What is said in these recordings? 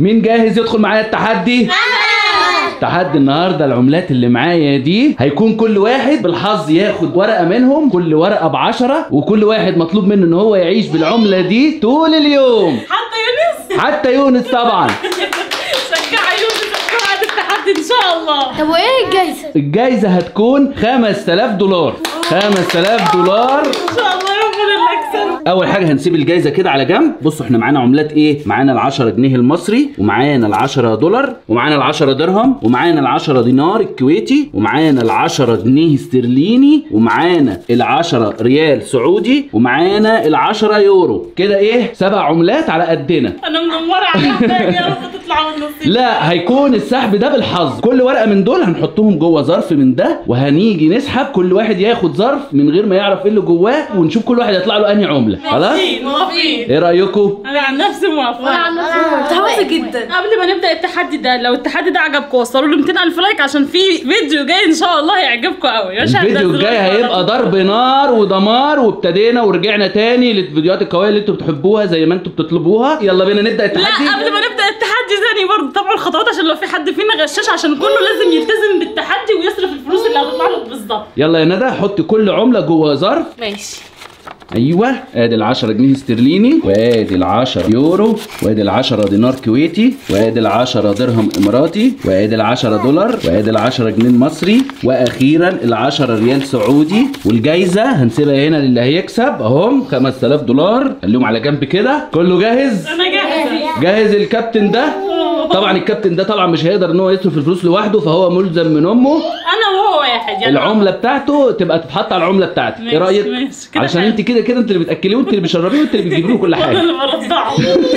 مين جاهز يدخل معايا التحدي تحدي النهارده العملات اللي معايا دي هيكون كل واحد بالحظ ياخد ورقه منهم كل ورقه بعشرة وكل واحد مطلوب منه ان هو يعيش بالعمله دي طول اليوم حتى يونس حتى يونس طبعا شجع يونس تدخل على التحدي ان شاء الله طب وايه الجايزه؟ الجايزه هتكون 5000 دولار 5000 دولار ان شاء الله ربنا اللي اكسب اول حاجه هنسيب الجايزه كده على جنب بصوا احنا معانا عملات ايه معانا ال 10 جنيه المصري ومعانا ال 10 دولار ومعانا ال 10 درهم ومعانا ال 10 دينار الكويتي ومعانا ال 10 جنيه استرليني ومعانا ال 10 ريال سعودي ومعانا ال 10 يورو كده ايه سبع عملات على قدنا انا منوره عليك يا رب تطلع من النصيب لا هيكون السحب ده بالحظ كل ورقه من دول هنحطهم جوه ظرف من ده وهنيجي نسحب كل واحد ياخد ظرف من غير ما يعرف ايه اللي جواه ونشوف كل واحد يطلع له انهي عمله خلاص موافقين موافقين ايه رايكم انا عن نفسي موافقه متحمسه جدا قبل ما نبدا التحدي ده لو التحدي ده عجبكم وصلوا له 200 الف لايك عشان في فيديو جاي ان شاء الله هيعجبكم قوي مش الفيديو هنزله الجاي لكم هيبقى على ضرب نار ودمار وابتدينا ورجعنا تاني للفيديوهات القويه اللي انتوا بتحبوها زي ما انتوا بتطلبوها يلا بينا نبدا لا التحدي قبل ما نبدا التحدي ثاني برضه طبعا الخطوات عشان لو في حد فينا غشاش عشان كله لازم يلتزم بالتحدي ويصرف الفلوس اللي هتطلع له بالظبط يلا يا ندى حط كل عمله جوه ظرف ماشي ايوه ادي ال 10 جنيه استرليني وادي ال 10 يورو وادي ال 10 دينار كويتي وادي ال 10 درهم اماراتي وادي ال 10 دولار وادي ال 10 جنيه مصري واخيرا ال 10 ريال سعودي والجايزه هنسيبها هنا للي هيكسب اهم 5000 دولار خليهم على جنب كده كله جاهز انا جاهزه جاهز الكابتن ده طبعا الكابتن ده طبعا مش هيقدر ان هو يصرف الفلوس لوحده فهو ملزم من امه انا وهو واحد يعني العمله بتاعته تبقى تتحط على العمله بتاعتك ايه ماشي، رايك ماشي، كده علشان حلو. انت كده كده انت اللي بتاكليه وانت اللي بتشربيه وانت اللي بتجيبي له كل انا حاجه اللي برضعه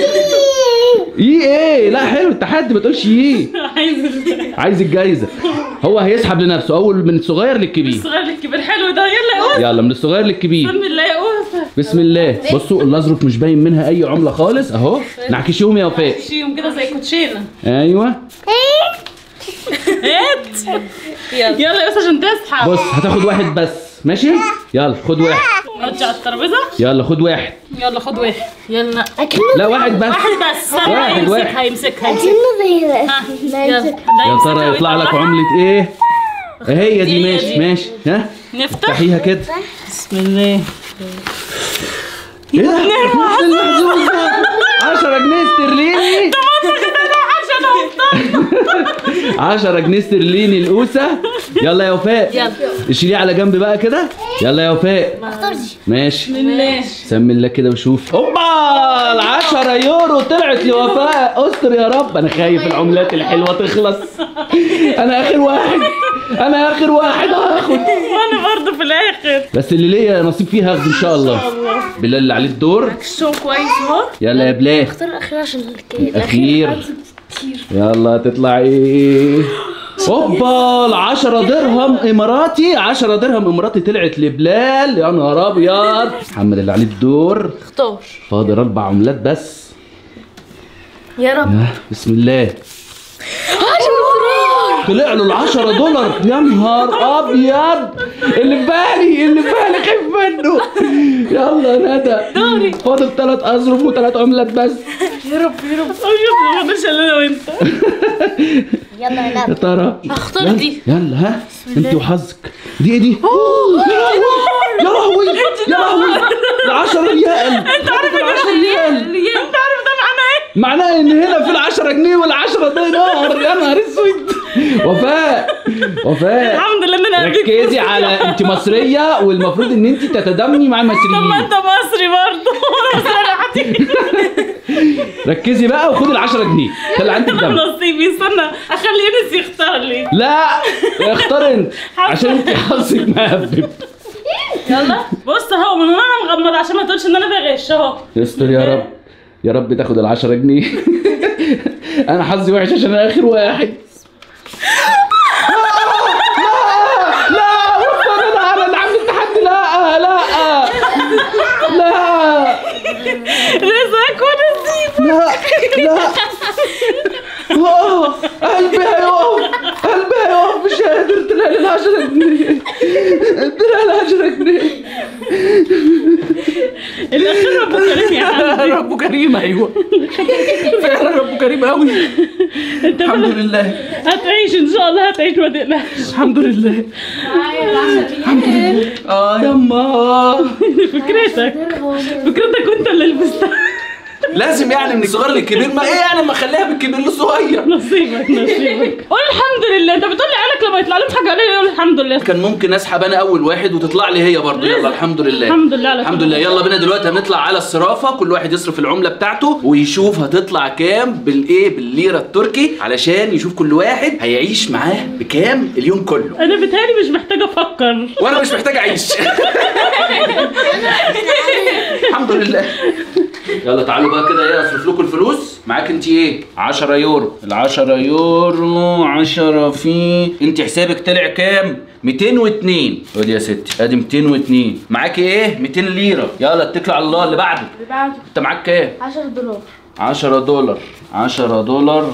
ايه ايه لا حلو التحدي ما تقولش ايه عايز عايز الجايزه هو هيسحب لنفسه اول من الصغير للكبير الصغير الكبير حلو ده يلا يا اوسف يلا من الصغير للكبير بسم الله يا اوسف بسم الله بصوا الاظرف مش باين منها اي عمله خالص اهو نعكشيهم يا وفاء شيهم كده زي كوتشينه ايوه هات يلا يلا يا اوسف عشان تسحب بص هتاخد واحد بس ماشي يلا خد واحد رجع الترابيزه يلا خد واحد يلا خد واحد يلا اكنه لا واحد بس واحد بس واحد، واحد. هيمسكها هيمسكها هيمسكها اكنه زي ها، يلا ده ده يا ترى يمسكها يطلع لك ويطلعها. عمله ايه هي دي دي ماشي دي. ماشي ها نفتح افتحيها كده بسم الله ايه ده 10 جنيه استرليني 10 جنيه استرليني القوسه يلا يا وفاء يلا اشيليه على جنب بقى كده يلا يا وفاء اختار دي ماشي ماشي سمي الله كده وشوف اوبا ال 10 يورو طلعت لوفاء استر يا رب انا خايف العملات الحلوه تخلص انا اخر واحد انا اخر واحد هاخد وانا برضه في الاخر بس اللي ليا نصيب فيه هاخده ان شاء الله بالله اللي عليه الدور الشو كويس اهو يلا يا بلال اختار الاخير عشان الأخير. يلا تطلع ايه اوبا ال 10 درهم اماراتي 10 درهم اماراتي طلعت لبلال يا نهار ابيض محمد اللي عليه الدور اختار فاضل اربع عملات بس يا رب آه، بسم الله طلع له ال 10 دولار يا نهار ابيض اللي في بالي اللي في بالي خايف منه يلا يا ندى دوري. فاضل ثلاث اظرف وثلاث عملات بس يا رب يا رب شوف ما فيش الا انا وانت يلا يا يا نبي ترى هختار يلا، دي يلا ها انت وحظك دي ايه دي يا لهوي يا لهوي ال 10 ريال انت عارف ال 10 ريال انت عارف ده معناه ايه؟ معناه ان هنا في ال 10 جنيه وال 10 دينار يا نهار اسود وفاء وفاء الحمد لله ان انا قابلك ركزي على انت مصريه والمفروض ان انت تتدامني مع طب ما المصريين انت مصري برضه وانا مصري ركزي بقى وخدي ال 10 جنيه خلي عندك دم نصيبي استنى اخلي يونس يختار لي لا اختار انت عشان انت حظك مهبب يلا بص اهو من وانا مغمض عشان ما تقولش ان انا بغش اهو يستر يا رب يا رب تاخد ال 10 جنيه انا حظي وحش عشان انا اخر واحد لا لا وفر انا انا اللي عامل التحدي لا لا لا رزقك ونصيب لا لا آه، قلبي هيقف قلبي هيقف مش قادر طلع لي ال 10 جنيه طلع لي 10 جنيه الاخير ربك كريم يا حبيبي ربه كريم ايوه فعلا ربه كريم قوي الحمد لله هتعيش ان شاء الله هتعيش ما تقلقش الحمد لله اه يما فكرتك فكرتك وانت اللي لبستها لازم يعني من الصغير للكبير ما ايه يعني ما اخليها بالكبير للصغير نصيبك نصيبك قول الحمد لله انت بتقول لي عيالك لما يطلع لهم حاجه عليه يقول الحمد لله كان ممكن اسحب انا اول واحد وتطلع لي هي برضه يلا الحمد لله الحمد لله على الحمد كل لله يلا بينا دلوقتي هنطلع على الصرافه كل واحد يصرف العمله بتاعته ويشوف هتطلع كام بالايه بالليره التركي علشان يشوف كل واحد هيعيش معاه بكام اليوم كله انا بتهيألي مش محتاجه افكر وانا مش محتاج اعيش الحمد لله يلا تعالوا بقى كده ايه اصرف لكم الفلوس معاك انت ايه 10 يورو ال 10 يورو 10 في انت حسابك طلع كام 202 خد يا ستي ادي 202 معاكي ايه 200 ليره يلا اتكل على الله اللي بعده اللي بعده انت معاك كام 10 دولار 10 دولار 10 دولار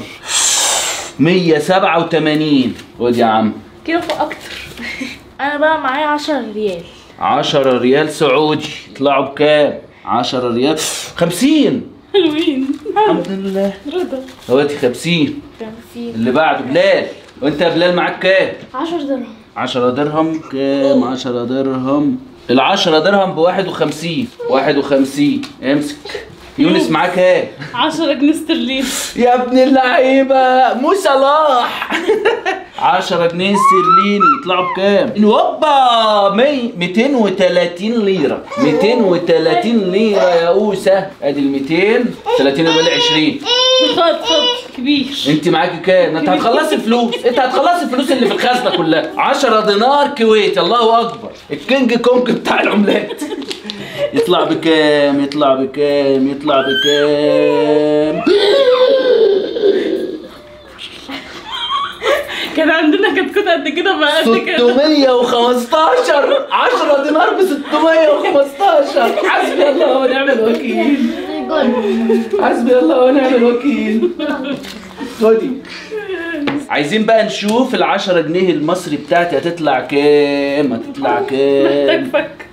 187 خد يا عم كده فوق اكتر انا بقى معايا 10 ريال 10 ريال سعودي يطلعوا بكام 10 ريال 50 حلوين الحمد لله رضا دلوقتي 50 كان في اللي بعده بلال وانت يا بلال معاك كام 10 درهم 10 درهم كام 10 درهم ال 10 درهم ب 51 51 امسك يونس معاك كام 10 جنيه استرليني يا ابن اللعيبه مو صلاح 10 جنيه استرليني يطلعوا بكام؟ هوبا 100 230 ليره 230 ليره يا اوسه ادي ال 200 30 يبقى لي 20 خد خد كبير انت معاكي كام؟ انت هتخلصي الفلوس انت هتخلصي الفلوس اللي في الخزنه كلها 10 دينار كويتي الله اكبر الكينج كونج بتاع العملات يطلع بكام يطلع بكام يطلع بكام كان عندنا كتكوت قد كده بقى قد كده 615 10 دينار ب 615 حسبي الله ونعم الوكيل حسبي الله ونعم الوكيل خدي عايزين بقى نشوف ال 10 جنيه المصري بتاعتي هتطلع كام هتطلع محتاج كام فك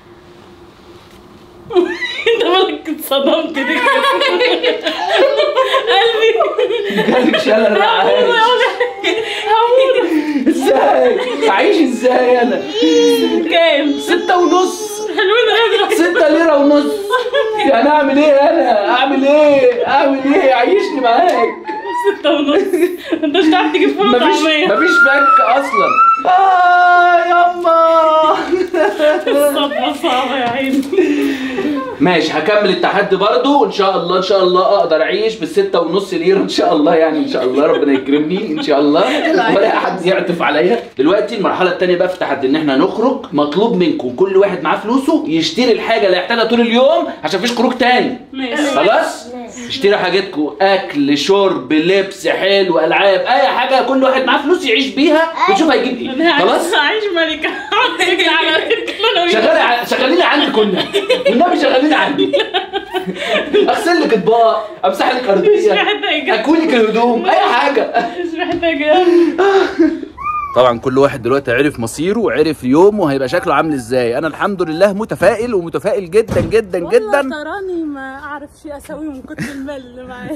انت مالك اتصدمت كده قلبي جالك شلل انا عايش هموت ازاي اعيش ازاي انا كام ستة ونص حلوين قوي ستة ليرة ونص يعني اعمل ايه انا اعمل ايه اعمل ايه عيشني معاك ستة ونص انت مش هتعرف تجيب فول مفيش وطعمية مفيش فك اصلا اه يما الصدمة صعبة يا عيني ماشي هكمل التحدي برضو ان شاء الله ان شاء الله اقدر اعيش بالستة ونص ليرة ان شاء الله يعني ان شاء الله ربنا يكرمني ان شاء الله ولا احد يعطف عليا دلوقتي المرحلة التانية بقى في التحدي ان احنا نخرج مطلوب منكم كل واحد معاه فلوسه يشتري الحاجة اللي هيحتاجها طول اليوم عشان مفيش خروج تاني ماشي خلاص اشتري حاجاتكم اكل شرب لبس حلو العاب اي حاجه كل واحد معاه فلوس يعيش بيها ويشوف هيجيب ايه انا خلاص خلاص عايش ملكة اقعد رجلي على رجلي انا وياك. شغالي ع- شغالين عندي كنا والنبي شغالين عندي اغسل لك اطباق امسح لك مش ارضيه محتاجة اكوي لك الهدوم اي حاجه مش محتاجة طبعا كل واحد دلوقتي عرف مصيره وعرف يومه هيبقى شكله عامل ازاي انا الحمد لله متفائل ومتفائل جدا جدا جدا تراني ما اعرف شيء اسويه من كتر المال اللي معايا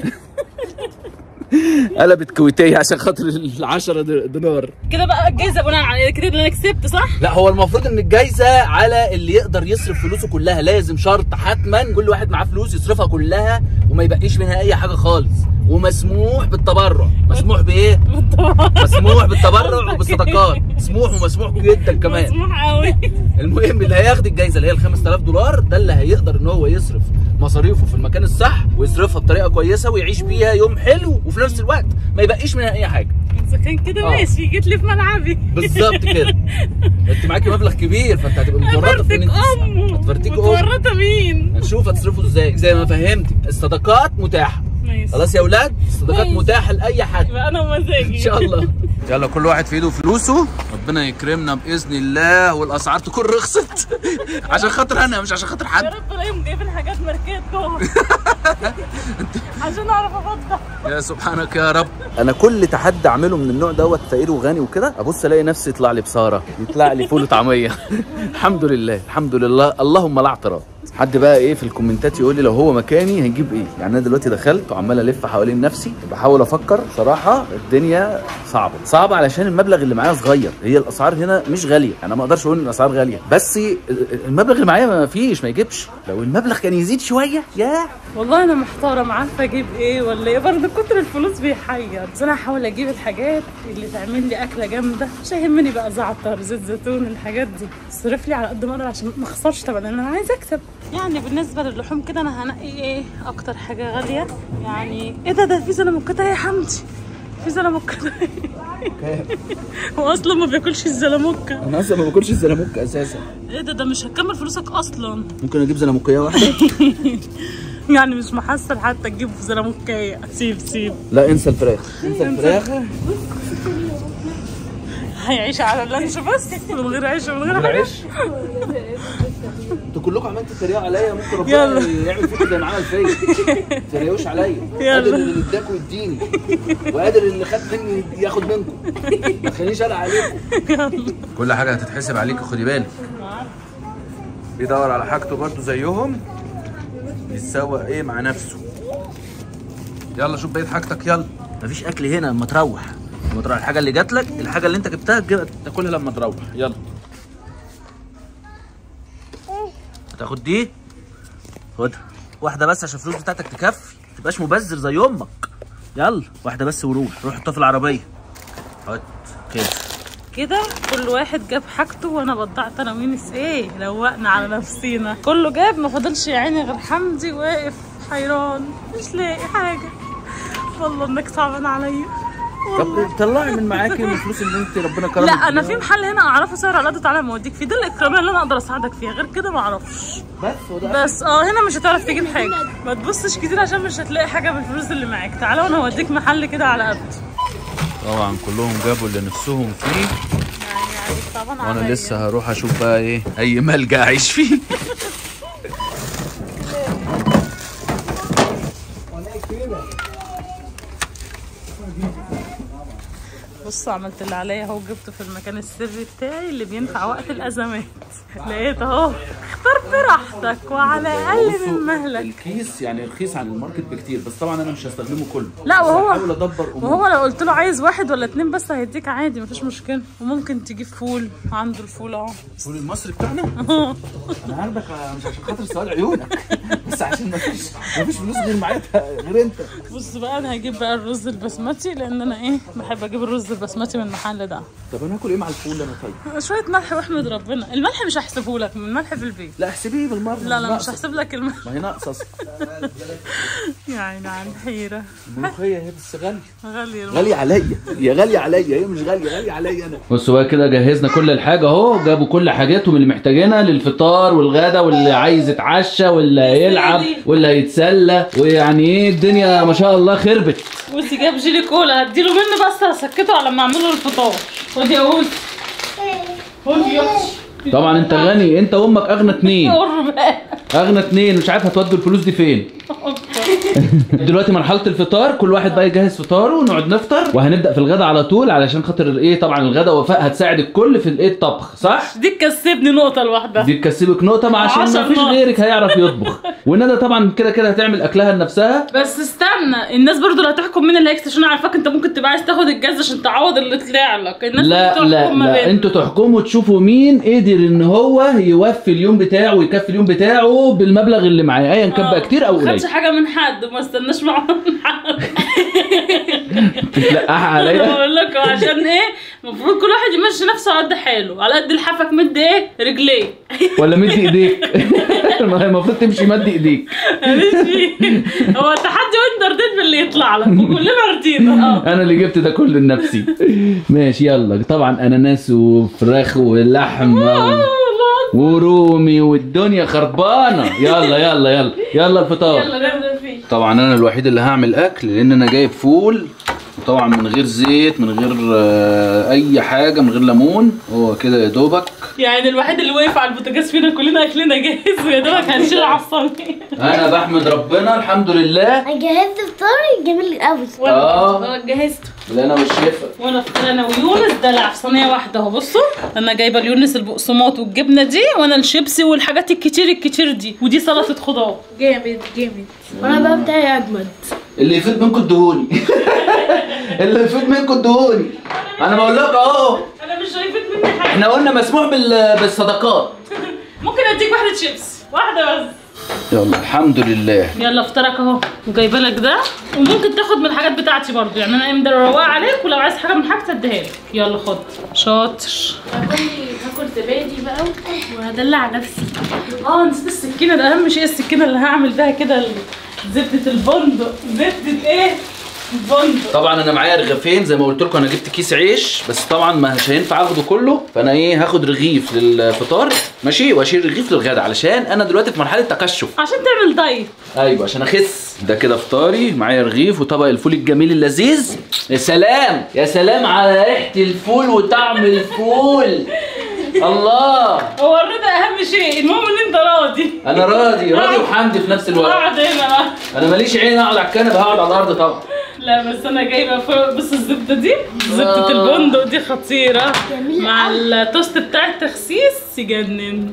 قلبت كويتيه عشان خاطر ال 10 دينار كده بقى الجايزة بناء على كده اللي انا كسبت صح؟ لا هو المفروض ان الجايزه على اللي يقدر يصرف فلوسه كلها لازم شرط حتما كل واحد معاه فلوس يصرفها كلها وما يبقيش منها اي حاجه خالص ومسموح بالتبرع مسموح بايه مسموح بالتبرع وبالصدقات مسموح ومسموح جدا كمان مسموح قوي المهم اللي هياخد الجايزه اللي هي ال 5000 دولار ده اللي هيقدر ان هو يصرف مصاريفه في المكان الصح ويصرفها بطريقه كويسه ويعيش بيها يوم حلو وفي نفس الوقت ما يبقيش منها اي حاجه اذا كان كده آه. ماشي جيت لي في ملعبي بالظبط كده انت معاكي مبلغ كبير فانت هتبقى متورطه في ان فرتك انت ام هتفرتكي ام متورطة مين؟ هنشوف هتصرفوا ازاي زي ما فهمتك الصدقات متاحه ماشي خلاص يا اولاد الصدقات ماشي. متاحه لاي حد يبقى انا ومزاجي ان شاء الله يلا كل واحد في ايده فلوسه ربنا يكرمنا باذن الله والاسعار تكون رخصت عشان خاطر انا مش عشان خاطر يا حد رب الاقيهم جايبين حاجات ماركات جوه عشان اعرف افضل يا سبحانك يا رب انا كل تحدي اعمله من النوع دوت فقير وغني وكده ابص الاقي نفسي يطلع لي بصاره يطلع لي فول وطعميه الحمد لله الحمد لله اللهم لا اعتراض حد بقى ايه في الكومنتات يقول لي لو هو مكاني هنجيب ايه يعني انا دلوقتي دخلت وعمال الف حوالين نفسي بحاول افكر صراحه الدنيا صعبه صعبه علشان المبلغ اللي معايا صغير هي الاسعار هنا مش غاليه انا ما اقدرش اقول ان الاسعار غاليه بس المبلغ اللي معايا ما فيش ما يجيبش لو المبلغ كان يزيد شويه ياه والله انا محتاره ما عارفه اجيب ايه ولا ايه برضه كتر الفلوس بيحير بس انا هحاول اجيب الحاجات اللي تعمل لي اكله جامده مش هيهمني بقى زعتر زيت زيتون الحاجات دي اصرف لي على قد ما اقدر عشان ما اخسرش طبعا لان انا عايزه اكسب يعني بالنسبه للحوم كده انا هنقي ايه اكتر حاجه غاليه يعني ايه ده ده في زلموكات يا حمدي في زلموكات هو اصلا ما بياكلش الزلموكه انا اصلا ما باكلش الزلموكه اساسا ايه ده ده مش هتكمل فلوسك اصلا ممكن اجيب زلموكيه واحده يعني مش محصل حتى تجيب زلموكيه سيب سيب لا انسى الفراخ انسى الفراخ هيعيش على اللانش بس من غير عيش ومن غير حاجه عيش انتوا كلكم عمالين تتريقوا عليا ممكن ربنا يلا. يعمل فيكم زي ما عمل فيا ما تتريقوش عليا يلا. قادر اللي اداكوا يديني وقادر اللي خد مني ياخد منكم ما تخلينيش انا عليكم كل حاجه هتتحسب عليكم خدي بالك بيدور على حاجته برضه زيهم يتسوق ايه مع نفسه يلا شوف بقيه حاجتك يلا مفيش اكل هنا اما تروح لما تروح الحاجه اللي جات لك الحاجه اللي انت جبتها تجيبها تاكلها لما تروح يلا هتاخد دي خدها واحده بس عشان الفلوس بتاعتك تكفي ما تبقاش مبذر زي امك يلا واحده بس وروح روح حطها في العربيه حط كده كده كل واحد جاب حاجته وانا بضعت انا وينس ايه روقنا على نفسينا كله جاب ما فضلش يا عيني غير حمدي واقف حيران مش لاقي حاجه والله انك صعبان عليا طب طلعي من معاكي من الفلوس اللي انت ربنا كرمك لا انا بيها. في محل هنا اعرفه سعر على قد تعالى موديك فيه ده الاكراميه اللي انا اقدر اساعدك فيها غير كده ما اعرفش بس هو ده بس اه هنا مش هتعرف تجيب حاجه ما تبصش كتير عشان مش هتلاقي حاجه بالفلوس اللي معاك تعالى وانا اوديك محل كده على قد طبعا كلهم جابوا اللي نفسهم فيه يعني عليك طبعا وانا عليا. لسه هروح اشوف بقى ايه اي ملجأ اعيش فيه بص عملت اللي عليا اهو جبته في المكان السري بتاعي اللي بينفع وقت الازمات لقيت اهو اختار براحتك وعلى اقل من مهلك الكيس يعني رخيص عن الماركت بكتير بس طبعا انا مش هستخدمه كله لا، بس وهو- هحاول ادبر اموري وهو لو قلت له عايز واحد ولا اتنين بس هيديك عادي مفيش مشكله وممكن تجيب فول عنده الفول اهو الفول المصري بتاعنا انا عارفك مش عشان خاطر سؤال عيونك بس عشان مفيش مفيش فلوس غير معايا غير انت بص بقى انا هجيب بقى الرز البسمتي لان انا ايه بحب اجيب الرز البسمتي من المحل ده طب انا هاكل ايه مع الفول انا طيب شويه ملح واحمد ربنا الملح مش هحسبه لك من الملح في البيت لا احسبيه بالمره لا لا مش ناقصة. هحسب لك الملح ما هي ناقصه اصلا يعني عن حيره الملوخيه هي بس غاليه غاليه الملح. غالية عليا هي غالية عليا هي مش غالية غالية عليا انا بصوا بقى كده جهزنا كل الحاجة اهو جابوا كل حاجاتهم اللي محتاجينها للفطار والغدا واللي عايز يتعشى واللي هيلعب واللي هيتسلى ويعني ايه الدنيا ما شاء الله خربت وسي جاب جيلي كولا هديله منه بس هسكته على ما اعمل له الفطار خد يا ولد خد يا أختي. طبعا انت غني انت وامك اغنى اتنين قر بقى اغنى اتنين مش عارف هتودوا الفلوس دي فين دلوقتي مرحله الفطار كل واحد بقى يجهز فطاره ونقعد نفطر وهنبدا في الغدا على طول علشان خاطر ايه طبعا الغدا وفاء هتساعد الكل في الايه الطبخ صح دي تكسبني نقطه لوحدها دي تكسبك نقطه مع عشان عشر ما فيش نقط. غيرك هيعرف يطبخ وندى طبعا كده كده هتعمل اكلها لنفسها بس استنى الناس برضو اللي هتحكم مين اللي هيكسب عشان أنا عارفاك انت ممكن تبقى عايز تاخد الجاز عشان تعوض اللي طلع لك الناس لا بتحكم لا ما لا بيننا. انتوا تحكموا تشوفوا مين قدر ان هو يوفي اليوم بتاعه ويكفي اليوم بتاعه بالمبلغ اللي معاه ايا كان بقى كتير او ما قليل خدش حاجه من حد وما استناش معاه من حد تتلقح عليا بقول لك عشان ايه المفروض كل واحد يمشي نفسه على قد حاله على قد لحافك مد ايه رجليه ولا مد ايديك ما هي المفروض تمشي مد ايديك ماشي هو التحدي وانت رضيت باللي يطلع لك وكلنا رضينا اه انا اللي جبت ده كله لنفسي ماشي يلا طبعا اناناس وفراخ ولحمه ورومي والدنيا خربانه يلا يلا يلا يلا الفطار يلا نبدا فيه طبعا انا الوحيد اللي هعمل اكل لان انا جايب فول وطبعا من غير زيت من غير آه، اي حاجه من غير ليمون هو كده يا دوبك يعني الوحيد اللي وقف على البوتاجاز فينا كلنا اكلنا جاهز ويا دوبك هنشيل على الصينيه انا بحمد ربنا الحمد لله انا جهزت فطاري جميل قوي آه. وانا جهزت اللي انا والشفا وانا فطر انا ويونس دلع في صينيه واحده اهو بصوا انا جايبه ليونس البقسماط والجبنه دي وانا الشيبسي والحاجات الكتير الكتير دي ودي سلطه خضار جامد جامد وانا بقى بتاعي اجمد اللي يفيد منكم ادهوني اللي يفيد منكم ادهوني انا بقول لك اهو انا مش شايفك مني حاجه احنا قلنا مسموح بال... بالصدقات ممكن اديك واحده شيبس واحده بس يلا الحمد لله يلا افطرك اهو وجايبه لك ده وممكن تاخد من الحاجات بتاعتي برضو يعني انا قايم مروقه عليك ولو عايز حاجه من حاجتي اديها لك يلا خد شاطر هاكل زبادي بقى وهدلع نفسي اه نسيت السكينه ده اهم شيء السكينه اللي هعمل بيها كده ال- زبده البندق زبده ايه البندق طبعا انا معايا رغيفين زي ما قلت لكم انا جبت كيس عيش بس طبعا مش هينفع اخده كله فانا ايه هاخد رغيف للفطار ماشي واشيل رغيف للغدا علشان انا دلوقتي في مرحله تقشف عشان تعمل دايت ايوه عشان اخس ده كده فطاري معايا رغيف وطبق الفول الجميل اللذيذ يا سلام يا سلام على ريحه الفول وطعم الفول الله هو الرضا اهم شيء المهم ان انت راضي انا راضي راضي وحمدي في نفس الوقت اقعد هنا بقى انا ماليش عين اقعد على الكنبه هقعد على الارض طبعا لا بس انا جايبه فوق بص الزبده دي زبده آه. البندق دي خطيره جميلة مع التوست بتاع التخسيس يجنن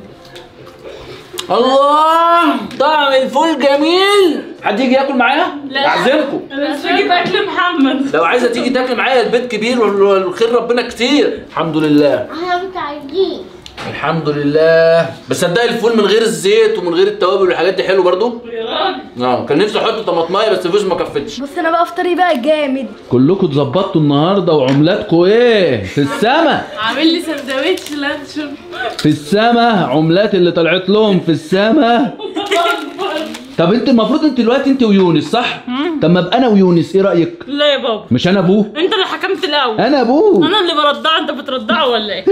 الله طعم الفول جميل حد يجي ياكل معايا لا. اعزمكم انا مش بجيب اكل محمد لو عايزه تيجي تاكل معايا البيت كبير والخير ربنا كتير الحمد لله احنا متعجين الحمد لله بس صدقني الفول من غير الزيت ومن غير التوابل والحاجات دي حلو برضو يا راجل اه كان نفسي احط طماطمايه بس الفلوس ما كفتش بص انا بقى افطاري بقى جامد كلكم اتظبطتوا النهارده وعملاتكم ايه في السما عامل لي سندوتش لانشون في السما عملات اللي طلعت لهم في السما طب انت المفروض انت دلوقتي انت ويونس صح طب ما ابقى انا ويونس ايه رايك لا يا بابا مش انا ابوه انت اللي حكمت الاول انا ابوه انا اللي برضعه انت بترضعه ولا ايه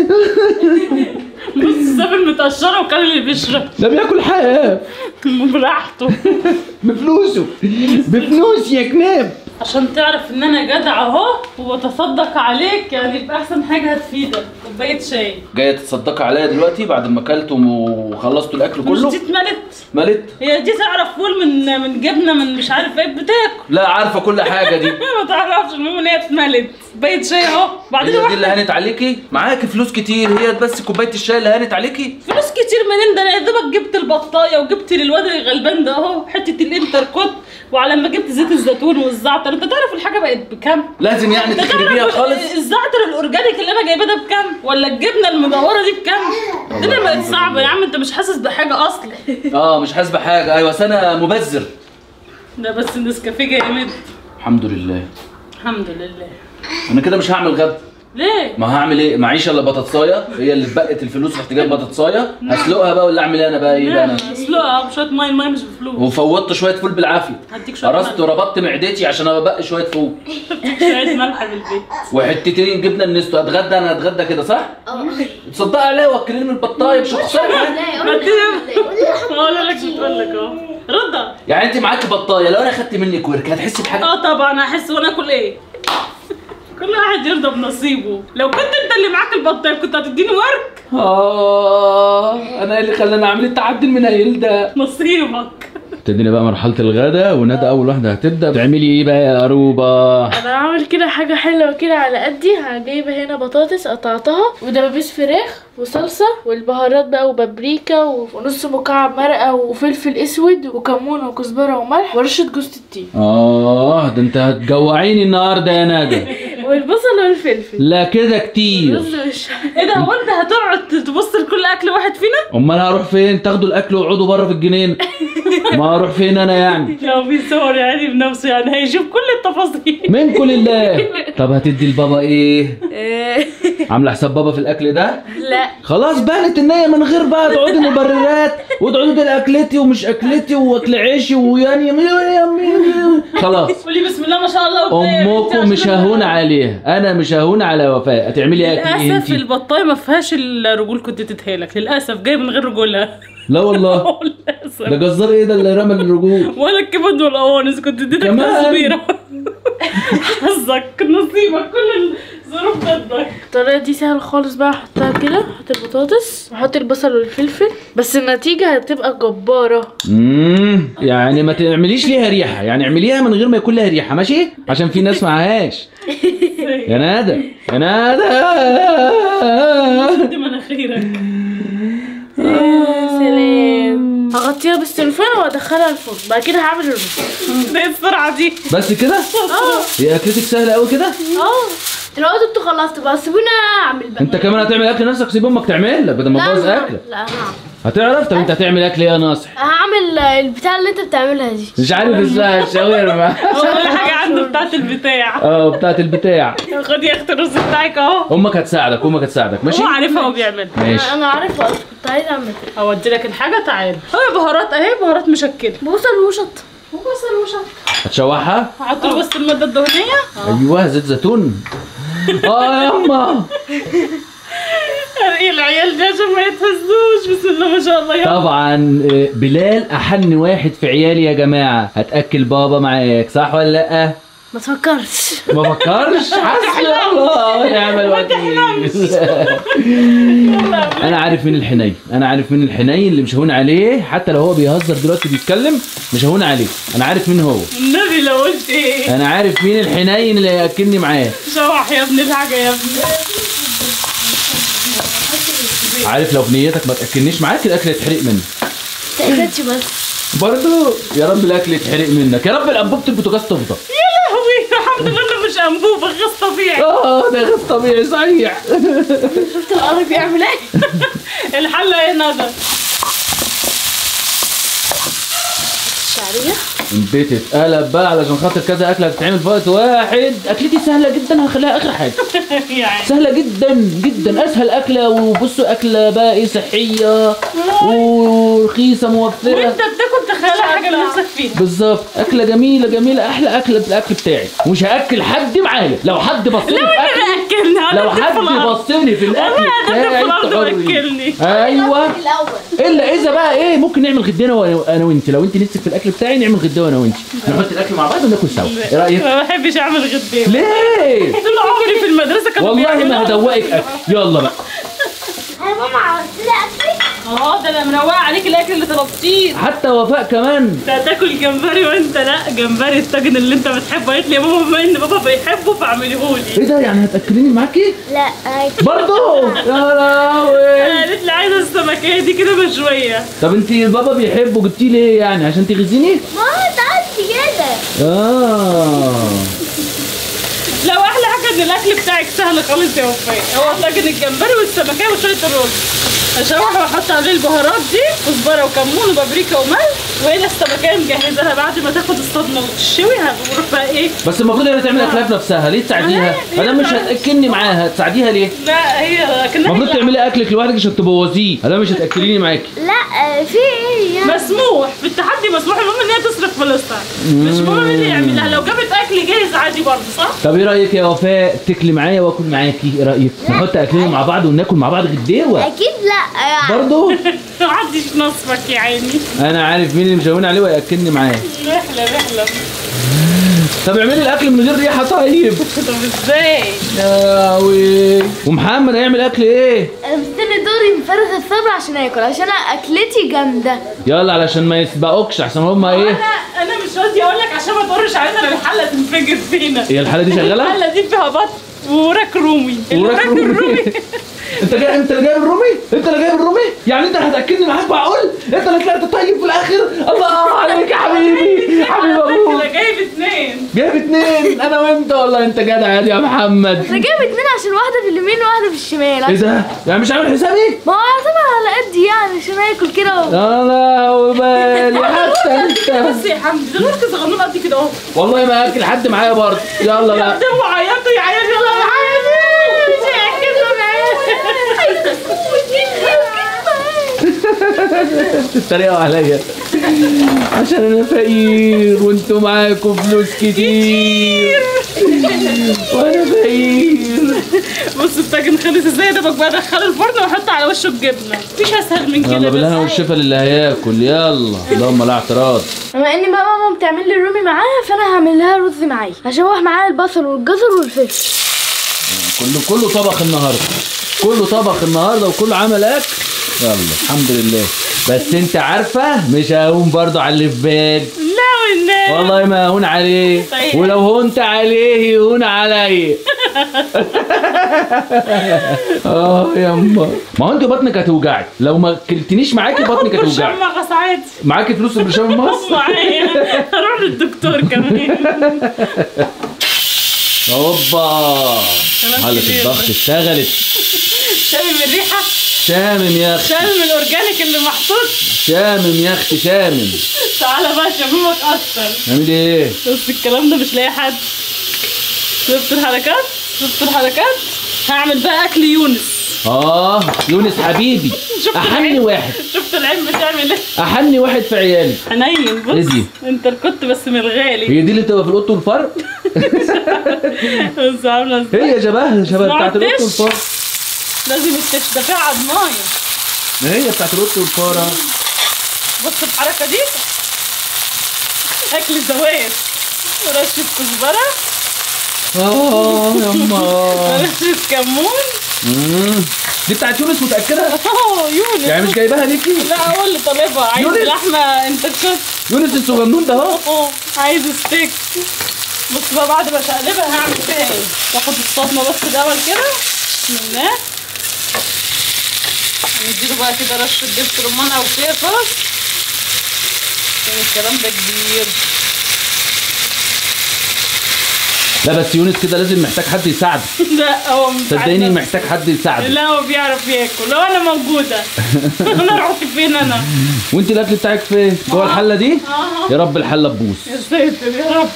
بص ساب المتقشره وكان اللي بيشرب ده بياكل حياه براحته بفلوسه بفلوس يا كناب عشان تعرف ان انا جدع اهو وبتصدق عليك يعني يبقى احسن حاجه هتفيدك كوبايه شاي جايه تصدقي عليا دلوقتي بعد ما اكلتم وخلصتوا الاكل مش كله دي اتملت ملت هي دي تعرف فول من من جبنه من مش عارف ايه بتاكل لا عارفه كل حاجه دي ما تعرفش المهم ان هي اتملت كوبايه شاي اهو بعدين هي دي واحده اللي هانت عليكي معاكي فلوس كتير هي بس كوبايه الشاي اللي هانت عليكي فلوس كتير منين ده انا يا دوبك جبت البطايه وجبت للواد الغلبان ده اهو حته الانتركوت وعلى ما جبت زيت الزيتون والزعتر انت تعرف الحاجه بقت بكام؟ لازم يعني انت تخربيها تعرف خالص الزعتر الاورجانيك اللي انا جايباه ده بكام؟ ولا الجبنه المدوره دي بكام؟ الدنيا بقت صعبه يا عم انت مش حاسس بحاجه اصلا اه مش حاسبه حاجه ايوه أصل انا مبذر ده بس النسكافيه جامد الحمد لله الحمد لله انا كده مش هعمل غدا ليه؟ ما هعمل ايه معيش الا بطاطسايه هي اللي اتبقت الفلوس رحت جايب بطاطسايه هسلقها بقى ولا اعمل ايه انا بقى ايه بقى انا اسلقها بشويه ميه الميه مش بفلوس وفوضت شويه فول بالعافيه هديك شويه قرصت ملح. وربطت معدتي عشان ابقى شويه فول شويه ملح بالبيت وحتتين جبنه النستو اتغدى انا اتغدى كده صح؟ تصدقي عليا واكلين من البطايه مش هتخسري حاجة. ما اقول لك بتقول لك اهو رضا يعني انت معاكي بطايه لو انا خدت منك ورك هتحسي بحاجه؟ اه طبعا هحس وانا اكل ايه كل واحد يرضى بنصيبه لو كنت انت اللي معاك البطايه كنت هتديني ورك اه انا اللي خلاني اعمل التعدي المنيل ده نصيبك ابتدينا بقى مرحله الغداء وندى اول واحده هتبدا تعملي ايه بقى يا قروبه انا هعمل كده حاجه حلوه كده على قدي جايبه هنا بطاطس قطعتها ودبابيس فراخ وصلصه والبهارات بقى وبابريكا ونص مكعب مرقه وفلفل اسود وكمون وكزبره وملح ورشه جوز الطيب اه ده انت هتجوعيني النهارده يا ندى والبصل والفلفل لا كده كتير رز مش ايه ده هو انت هتقعد تبص لكل اكل واحد فينا امال هروح فين تاخدوا الاكل واقعدوا بره في الجنينه ما هروح فين انا يعني لو بيصور يعني بنفسه يعني هيشوف كل التفاصيل منكم لله طب هتدي لبابا ايه عامله حساب بابا في الاكل ده لا خلاص بانت ان هي من غير بقى تقعدي مبررات وتقعدي تقولي اكلتي ومش اكلتي واكل عيشي ويعني خلاص قولي بسم الله ما شاء الله وبداية يا بنتي امكم مش عشان ههون عليها انا مش ههون على وفاء هتعملي اكل ايه للاسف انت البطايه ما فيهاش الرجول كنت اديتها لك للاسف جاي من غير رجولها لا والله للاسف ده جزار ايه ده اللي رمى الرجول ولا الكبد والقوانص كنت اديتك كمان؟ تصويره حظك نصيبك كل ظروف ضدك الطريقة دي سهلة خالص بقى احطها كده احط البطاطس واحط البصل والفلفل بس النتيجة هتبقى جبارة امم يعني ما تعمليش ليها ريحه يعني اعمليها من غير ما يكون لها ريحه ماشي عشان في ناس معهاش يا ندى يا ندى دي مناخيرك سلام هغطيها بالسلوفان وادخلها الفرن بعد كده هعمل الرز ده إيه السرعه دي بس كده هي اكلتك سهله قوي كده اه دلوقتي انتوا خلصتوا بقى سيبونا اعمل بقى انت كمان هتعمل اكل نفسك سيب امك تعمل لك بدل ما تبوظ لا اكلك لا هعمل. هتعرف طب انت هتعمل اكل ايه يا ناصح هعمل البتاع اللي انت بتعملها دي مش عارف اسمها الشاورما اول حاجه عنده بتاعت البتاع اه بتاعت البتاع خد يا اختي الرز بتاعك اهو امك هتساعدك امك هتساعدك ماشي هو عارفها هو بيعمل ماشي انا عارفة اصلا كنت عايزة اعمل كده اودي لك الحاجه تعالى اهي بهارات اهي بهارات مشكله بصل وشط وبصل وشط هتشوحها حط له بس الماده الدهنيه ايوه زيت زيتون اه ياما ايه العيال دي عشان ما يتهزوش بسم الله ما شاء الله يا طبعا آه، بلال احن واحد في عيالي يا جماعه هتاكل بابا معاك صح ولا لا ما تفكرش ما فكرش حسبي الله ونعم الوكيل انا عارف مين الحنين انا عارف مين الحنين اللي مش هون عليه حتى لو هو بيهزر دلوقتي بيتكلم مش هون عليه انا عارف مين هو النبي لو قلت ايه انا عارف مين الحنين اللي هياكلني معاه شوح يا ابن الحاجه يا ابني عارف لو بنيتك ما تاكلنيش معاك الاكل يتحرق منك تأكدش بس برضه يا رب الاكل يتحرق منك يا رب الانبوبه البوتاجاز تفضى يا لهوي الحمد لله انه مش انبوبه غص طبيعي اه ده غير طبيعي صحيح شفت القرف بيعمل ايه الحله ايه ندى شعرية البيت اتقلب بقى علشان خاطر كذا اكله هتتعمل في وقت واحد اكلتي سهله جدا هخليها اخر حاجه يعني سهله جدا جدا اسهل اكله وبصوا اكله بقى ايه صحيه ورخيصه موفره وانت بتاكل تخيل حاجه اللي نفسك فيها بالظبط اكله جميله جميله احلى اكله في الاكل بتاعي ومش هاكل حد معايا لو حد بص لي في اكلي اكلني لو حد بص لي في الاكل والله بتاعي ده في الارض انت حر. واكلني ايوه الاول الا اذا بقى ايه ممكن نعمل غدينا وأنا- انا وانت لو انت نفسك في الاكل بتاعي نعمل غدا وانا وانت نحط الاكل مع بعض وناكل سوا ايه رايك ما بحبش اعمل غدين ليه طول عمري في المدرسه كانوا والله ما بيعملوها. هدوقك اكل يلا بقى انا ماما عملت لي اكل اه ده انا مروقه عليك الاكل اللي طلبتيه حتى وفاء كمان انت هتاكل جمبري وانت لا جمبري الطاجن اللي انت بتحبه قالت لي يا ماما بما ان بابا بيحبه فاعمليه لي ايه ده يعني هتاكليني معاكي لا برضه يا لهوي قالت لي عايزه السمكيه دي كده مشويه طب انت بابا بيحبه جبتيه ليه يعني عشان تغزيني ماما انت عملت كده اه لو احلى حاجه ان الاكل بتاعك سهل خالص يا وفاء هو طاجن الجمبري والسمكيه وشويه الرز اشوح واحط عليه البهارات دي كزبره وكمون وبابريكا وملح وهنا السمكيه مجهزاها بعد ما تاخد الصدمه وتشوي هنروح بقى ايه بس المفروض هي تعمل اكلها بنفسها ليه تساعديها لا، انا هي مش بتعرف. هتاكلني معاها تساعديها ليه لا هي كانها المفروض تعملي اكلك لوحدك عشان تبوظيه انا مش هتاكليني معاكي لا في ايه يعني مسموح بالتحدي مسموح المهم ان هي تصرف فلوسها مش مهم مين اللي يعملها لو جابت اكل جاهز عادي برضه صح؟ طب ايه رايك يا وفاء تاكلي معايا واكل معاكي ايه رايك نحط اكلنا مع بعض وناكل مع بعض غديوه اكيد لا يعني برضه محدش نصفك يا عيني انا عارف مين اللي مشاورني عليه وياكلني معاه رحله رحله طب اعملي الاكل من غير ريحه طيب طب ازاي؟ يا وي ومحمد هيعمل اكل ايه انا مستني دوري مفرغ الصبر عشان اكل عشان أنا اكلتي جامده يلا علشان ما يسبقوكش عشان هما ايه انا انا مش راضيه اقول لك عشان ما تقرش علينا الحله تنفجر فينا هي الحاله دي شغاله الحله دي فيها بط ووراك رومي وراك الوراك رومي الرومي انت جاي انت اللي جايب الرومي انت اللي جايب الرومي يعني انت هتاكلني معاك معقول انت اللي طلعت طيب في الاخر الله عليك يا حبيبي حبيبي ابوك انا جايب اتنين جايب اتنين انا وانت والله انت جدع يا محمد انا جايب اتنين عشان واحده في اليمين وواحده في الشمال ايه ده يعني مش عامل حسابي ما هو يعتبر على قدي يعني عشان اكل كده و... لا وبالي حتى انت بس يا حمدي ده الورك صغنون قد كده اهو والله ما اكل حد معايا برضه يلا لا قدامه عيطوا يا عيال يلا يا عيال مش هياكلوا تتريقوا عليا عشان انا فقير وانتوا معاكم فلوس كتير وانا فقير بص الطاجن خلص ازاي ده بقى ادخله الفرن واحط على وشه الجبنه مفيش اسهل من كده يلا بالهنا بس والشفا للي هياكل يلا اللهم لا اعتراض بما اني بقى ماما بتعمل لي الرومي معاها فانا هعمل لها رز معايا هشوح معاها البصل والجزر والفلفل كله كله طبخ النهارده كله طبخ النهارده وكله عمل اكل يلا الحمد لله بس انت عارفه مش هقوم برضه على اللي في بالي لا والنبي والله ما هون عليه طيب. ولو هونت عليه يهون عليا اه يما ما هو انت بطنك هتوجعك لو ما اكلتنيش معاكي بطنك هتوجعك مغص عادي معاكي فلوس البرشام المصري معايا هروح للدكتور كمان اوبا كلام حلة كبير. الضغط اشتغلت شامم الريحه شامم يا اختي شامم الاورجانيك اللي محطوط شامم يا اختي شامم تعالى بقى شاممك اكتر نعمل ايه بس الكلام ده مش لاقي حد شفت الحركات شفت الحركات هعمل بقى اكل يونس اه يونس حبيبي شفت احن العين؟ واحد شفت العين بتعمل ايه احن واحد في عيالي حنين إيه بص دي؟ انت الكنت بس من الغالي هي دي اللي تبقى في القط والفرق بس عامله ازاي هي شبهها شبه ما بتاعت القط عدتش. والفار لازم التش ده فيها عضمايه ما هي بتاعت القط والفار أهو. بص الحركه دي اكل زواج رشه كزبره اه يما رشه كمون مم. دي بتاعت يونس متأكدة؟ اه يونس يعني مش جايباها ليكي؟ لا هو اللي طالبها عايز يونس. لحمه انت كنت يونس الصغنون ده اهو اه عايز ستيك بص بقى بعد ما اشقلبها هعمل فيها ايه باخد الصدمه بس الاول كده بسم الله نديله بقى كده رشه دبس رمان او فلفل عشان الكلام ده كبير لا بس يونس كده لازم محتاج حد يساعده لا هو مش صدقني عارف. محتاج حد يساعده لا هو بيعرف ياكل لو انا موجوده انا رحت فين انا وانت الاكل بتاعك فين؟ جوه الحله دي؟ اه يا رب الحله تبوظ يا ساتر يا رب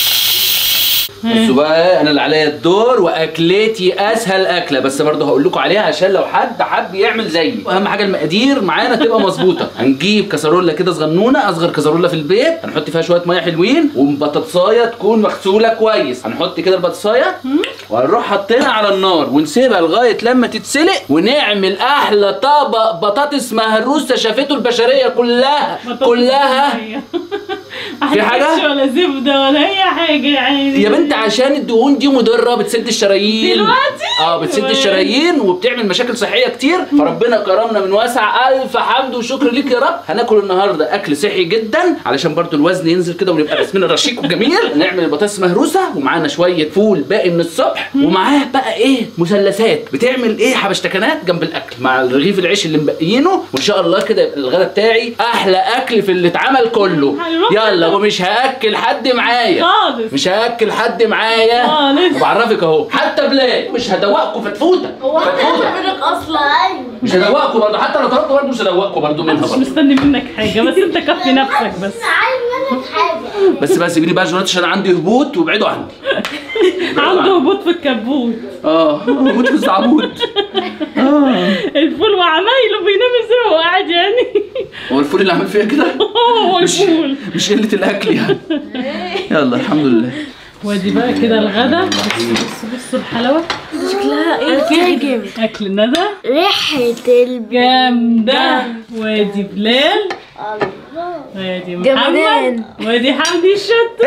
بصوا بقى انا اللي عليا الدور واكلتي اسهل اكله بس برضه هقول لكم عليها عشان لو حد حب يعمل زيي واهم حاجه المقادير معانا تبقى مظبوطه هنجيب كسرولة كده صغنونه اصغر كسرولة في البيت هنحط فيها شويه ميه حلوين وبطاطسايه تكون مغسوله كويس هنحط كده البطاطسايه وهنروح حاطينها على النار ونسيبها لغايه لما تتسلق ونعمل احلى طبق بطاطس مهروسه شافته البشريه كلها كلها في حاجة؟ حاجه ولا زبده ولا اي حاجه يعني يا بنت عشان الدهون دي مضره بتسد الشرايين دلوقتي؟ اه بتسد تمام. الشرايين وبتعمل مشاكل صحيه كتير فربنا كرمنا من واسع الف حمد وشكر ليك يا رب هناكل النهارده اكل صحي جدا علشان برضو الوزن ينزل كده ونبقى جسمنا رشيق وجميل نعمل البطاطس مهروسه ومعانا شويه فول باقي من الصبح ومعاه بقى ايه مثلثات بتعمل ايه حبشتكنات جنب الاكل مع رغيف العيش اللي مبقيينه وان شاء الله كده يبقى الغدا بتاعي احلى اكل في اللي اتعمل كله حلو. يلا ومش هاكل حد معايا خالص مش هاكل حد معايا خالص. وبعرفك اهو حتى بلاد مش هدوقكم فتفوته هو انا فتفوته منك اصلا ايوه مش هدوقكم برضه حتى لو طلبت برضه مش هدوقكم برضه منها مش برضه مستني منك حاجه بس انت كفي نفسك بس انا عايز منك حاجه بس بقى سيبيني بقى جونات عشان عندي هبوط وابعدوا عني عنده هبوط في الكبوت اه هبوط في الزعبوط اه الفول وعمايله بينام ازاي وهو قاعد يعني هو الفول اللي عامل فيها كده هو مش الفول مش قله الاكل يعني يلا الحمد لله وادي بقى كده الغدا بص بص بصوا الحلاوه شكلها ايه فيها جامد اكل ندى ريحة البيت جامده وادي بلال الله وادي جمدان. محمد وادي حمدي الشط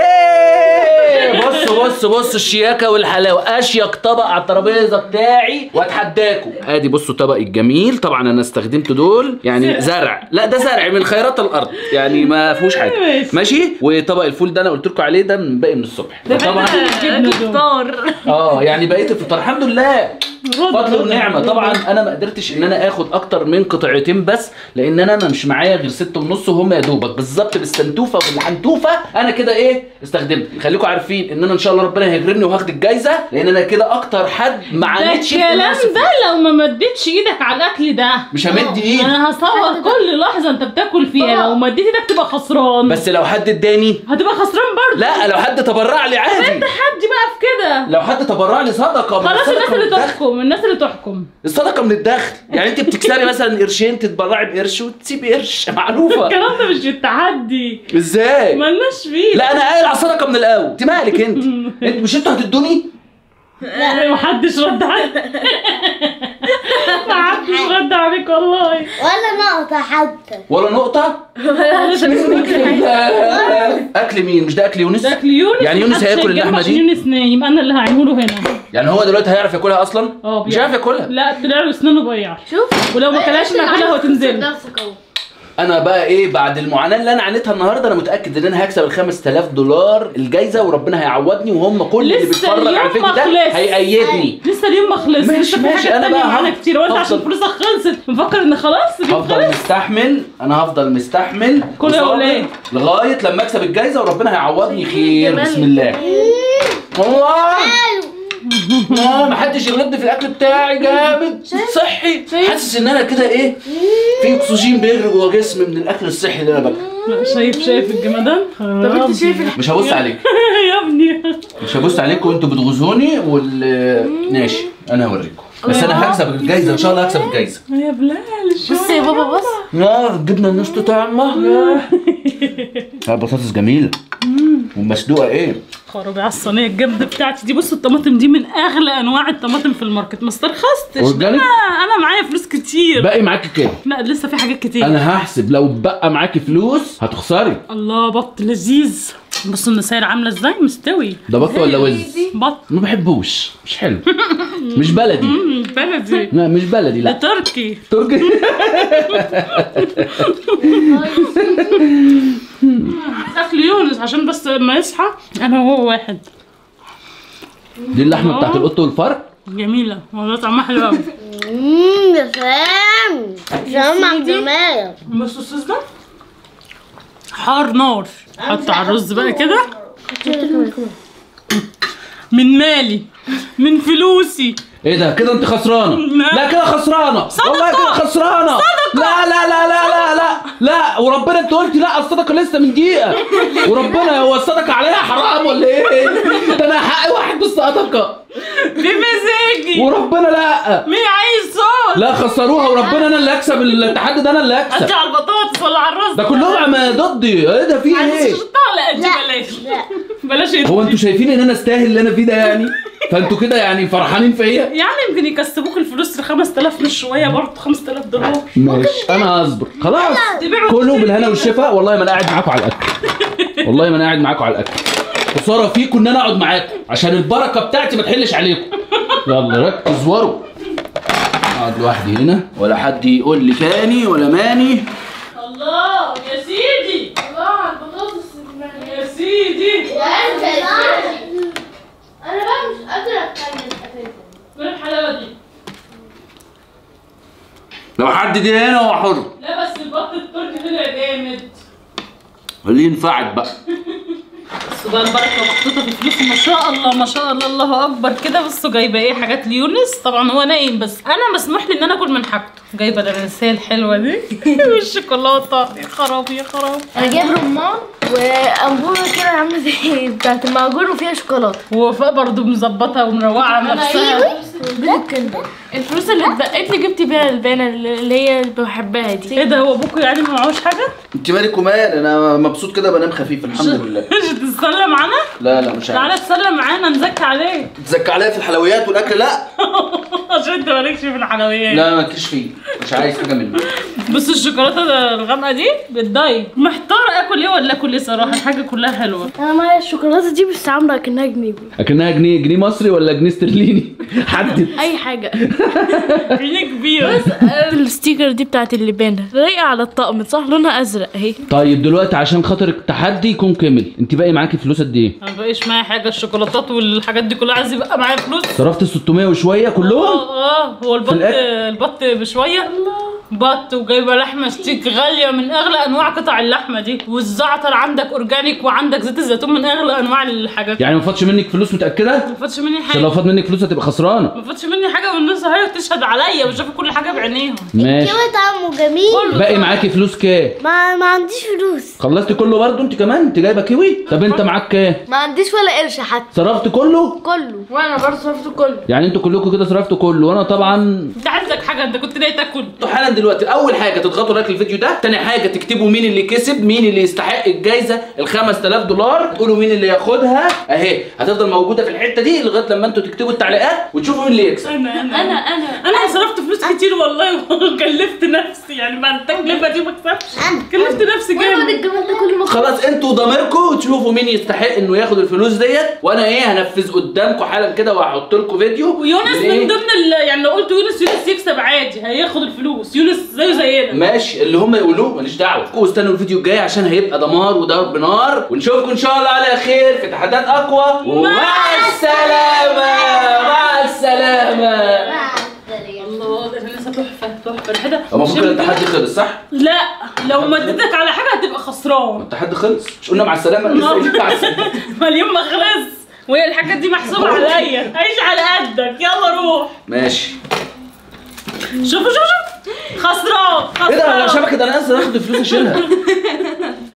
إيه، بصوا بصوا بصوا الشياكه والحلاوه اشيك طبق على الترابيزه بتاعي واتحداكم ادي بصوا طبقي الجميل طبعا انا استخدمت دول يعني زرع لا ده زرع من خيرات الارض يعني ما فيهوش حاجه ماشي. ماشي وطبق الفول ده انا قلت لكم عليه ده من باقي من الصبح طبعا جبنه دول طار اه يعني بقيت الفطار الحمد لله رد فضل رد ونعمه رد. طبعا انا ما قدرتش ان انا اخد اكتر من قطعتين بس لان انا ما مش معايا غير ست ونص وهم يا دوبك بالظبط بالسنتوفه والحنتوفه انا كده ايه استخدمت خليكم عارفين ان انا ان شاء الله ربنا هيكرمني وهاخد الجايزه لان انا كده اكتر حد ما ده عانيتش في الكلام النص. ده لو ما مدتش ايدك على الاكل ده مش همد ايدي انا هصور كل لحظه انت بتاكل فيها لو مديت ايدك تبقى خسران بس لو حد اداني هتبقى خسران برضه لا لو حد تبرع لي عادي تحدي بقى في كده لو حد تبرع لي صدقه ما خلاص الصدقة الناس اللي من الدخل. تحكم الناس اللي تحكم الصدقه من الدخل يعني انت بتكسبي مثلا قرشين تتبرعي بقرش وتسيبي قرش معروفه الكلام ده مش التحدي ازاي مالناش فيه لا انا قايل على الصدقه من الاول انت مالك انت انت مش انتوا هتدوني لا محدش رد عليا ما مش رد عليك والله ولا نقطة حتى ولا نقطه اكل مين مش ده اكل يونس ده اكل يونس يعني يونس محدش هياكل هيتجمع اللحمه عشان دي يونس نايم انا اللي هعينه له هنا يعني هو دلوقتي هيعرف ياكلها اصلا اه مش هيعرف ياكلها لا طلع له اسنانه ضيع شوف ولو ما كلاش ناكلها وتنزل نفسك اهو انا بقى ايه بعد المعاناه اللي انا عانيتها النهارده انا متاكد ان انا هكسب ال 5000 دولار الجايزه وربنا هيعوضني وهم كل اللي لسه بيتفرج على اليوم الفيديو ما ده خلص. هيأيدني لسه اليوم ما خلص ماشي، لسه في ماشي، حاجات أنا تانية بقى معانا هف- كتير وانت عشان هفضل- فلوسك خلصت مفكر ان خلاص اليوم هفضل خلص مستحمل انا هفضل مستحمل كل يا وصابر ولاد. لغايه لما اكسب الجايزه وربنا هيعوضني خير جمال. بسم الله الله اه محدش يغلبني في الاكل بتاعي جامد صحي حاسس ان انا كده ايه في اكسجين بيجري جوه جسمي من الاكل الصحي اللي انا باكله لا، شايف شايف الجمدان طب انت شايف مش هبص عليك يا ابني مش هبص عليكم وانتوا بتغزوني وال ماشي انا هوريكم بس انا هكسب الجايزه ان شاء الله هكسب الجايزه يا بلال بص يا بابا بص اه الجبنه النص طعمه لا بطاطس جميله ومسلوقه ايه خرابي على الصينيه الجامده بتاعتي دي بص الطماطم دي من اغلى انواع الطماطم في الماركت ما استرخصتش ده أورجانيك؟ انا انا معايا فلوس كتير باقي معاكي كام لا لسه في حاجات كتير انا هحسب لو بقى معاكي فلوس هتخسري الله بط لذيذ بصوا النساير عامله ازاي مستوي ده بط ولا وز بط ما بحبوش مش حلو مش بلدي مم، بلدي لا مش بلدي ده لا تركي تركي اكل يونس عشان بس لما يصحى انا وهو واحد دي اللحمه بتاعت القط والفرق جميله والله طعمها حلو قوي امم يا سلام سلام على الجمال بص الصوص ده حار نار حط على الرز بقى كده من مالي من فلوسي ايه ده كده انت خسرانه لا. لا كده خسرانه والله كده خسرانه لا لا لا لا لا لا لا وربنا انت قلتي لا الصدقه لسه من دقيقه وربنا هو الصدقه عليها حرام ولا ايه ده انا حقي واحد بالصدقه بمزاجي وربنا لا مين عايز صوص لا خسروها وربنا انا اللي اكسب التحدي ده انا اللي قصدي اكسب على البطاطس ولا على الرز ده كلهم عم ضدي ايه ده في ايه لا قد بلاش بلاش يد- هو انتوا شايفين ان انا استاهل اللي انا فيه ده يعني فانتوا كده يعني فرحانين فيا يعني يمكن يكسبوك الفلوس ل 5000 مش شويه برضه 5000 دولار ماشي انا هصبر خلاص تبيعوا كله بالهنا والشفا والله ما انا قاعد معاكم على الاكل والله ما انا قاعد معاكم على الاكل خساره فيكم ان انا اقعد معاكم عشان البركه بتاعتي ما تحلش عليكم يلا ركز وروا اقعد لوحدي هنا ولا حد يقول لي كاني ولا ماني الله يا سيدي الله على البطاطس يا سيدي انا بقى مش قادره اتكلم اساسا ايه الحلاوه دي لو حد دي هنا هو حر لا بس البط التركي طلع جامد اللي ينفعك بقى بصوا بقى البركه محطوطه في فلوس ما شاء الله ما شاء الله الله اكبر كده بصوا جايبه ايه حاجات ليونس طبعا هو نايم بس انا مسموح لي ان انا اكل من حاجته جايبه الرنسيه الحلوه دي والشوكولاته يا خراب يا خراب انا جايب رمان وانبوبه كده عامله زي بتاعت المعجون وفيها شوكولاته ووفاء برضه مظبطه ومروقه نفسها بالكندر الفلوس اللي اتبقت لي جبت بيها البانه اللي هي اللي بحبها دي ايه ده هو ابوكوا يعني ما معهوش حاجه؟ انت مالك ومال انا مبسوط كده بنام خفيف الحمد لله مش تتسلى معانا؟ لا لا مش تعالى عارف تسلى معانا نزكي عليك تزكى عليا في الحلويات والاكل لا عشان انت مالكش في الحلويات لا مالكيش فيه مش عايز حاجه منه بص الشوكولاته ده الغامقه دي بتضايق محتاره اكل ايه ولا اكل ايه صراحه الحاجه كلها حلوه انا معايا الشوكولاته دي بس عامله اكنها جنيه اكنها جنيه جنيه مصري ولا جنيه استرليني حدد اي حاجه جنيه كبير الستيكر دي بتاعت اللبانه رايقه على الطقم صح لونها ازرق اهي طيب دلوقتي عشان خاطر التحدي يكون كمل انت باقي معاكي فلوس قد ايه ما بقاش معايا حاجه الشوكولاتات والحاجات دي كلها عايز يبقى معايا فلوس صرفت 600 وشويه كلهم اه اه هو البط الأكل؟ البط بشويه بط وجايبه لحمه ستيك غاليه من اغلى انواع قطع اللحمه دي والزعتر عندك اورجانيك وعندك زيت الزيتون من اغلى انواع الحاجات يعني ما فاتش منك فلوس متاكده ما فاتش مني عشان لو حاجه فات منك فلوس هتبقى خسرانه ما فاتش مني حاجه والناس اهي تشهد عليا وشافوا كل حاجه بعينيهم ماشي كيوي طعمه جميل باقي معاكي فلوس كام ما ما عنديش فلوس خلصتي كله برضه انت كمان انت جايبه كيوي طب انت معاك كام ما عنديش ولا قرش حتى صرفت كله كله وانا برضه صرفت كله يعني انتوا كلكم كده صرفتوا كله وانا طبعا انت عندك حاجه انت كنت ناوي تاكل انتوا حالا دلوقتي اول حاجه تضغطوا لايك للفيديو ده تاني حاجه تكتبوا مين اللي كسب مين اللي يستحق الجايزه ال 5000 دولار تقولوا مين اللي ياخدها اهي هتفضل موجوده في الحته دي لغايه لما انتوا تكتبوا التعليقات وتشوفوا مين اللي يكسب انا انا انا انا انا صرفت فلوس كتير والله وكلفت نفسي يعني بعد التكلفه دي ما اكسبش أنا. كلفت نفسي وانا جامد الجمال ده كل ما خلاص انتوا ضميركم تشوفوا مين يستحق انه ياخد الفلوس ديت وانا ايه هنفذ قدامكم حالا كده وهحط لكم فيديو ويونس إيه؟ من ضمن ال... يعني لو قلت يونس يونس يكسب عادي هياخد الفلوس يونس زيه زينا ماشي اللي هم يقولوه ماليش دعوه واستنوا الفيديو الجاي عشان هيبقى دمار وضرب نار ونشوفكم ان شاء الله على خير في تحديات اقوى ومع السلامه مع السلامه الله ده لسه تحفه تحفه الحته هو المفروض كده التحدي خلص صح؟ لا لو مدتك على حاجه هتبقى خسران التحدي خلص مش قلنا مع السلامه لسه قايلين مع السلامه مليون ما خلص وهي الحاجات دي محسوبه عليا عيش على قدك يلا روح ماشي شوفوا شوفوا شوفوا خسران ايه ده انا خسران شبكه انا لسه هاخد الفلوس اشيلها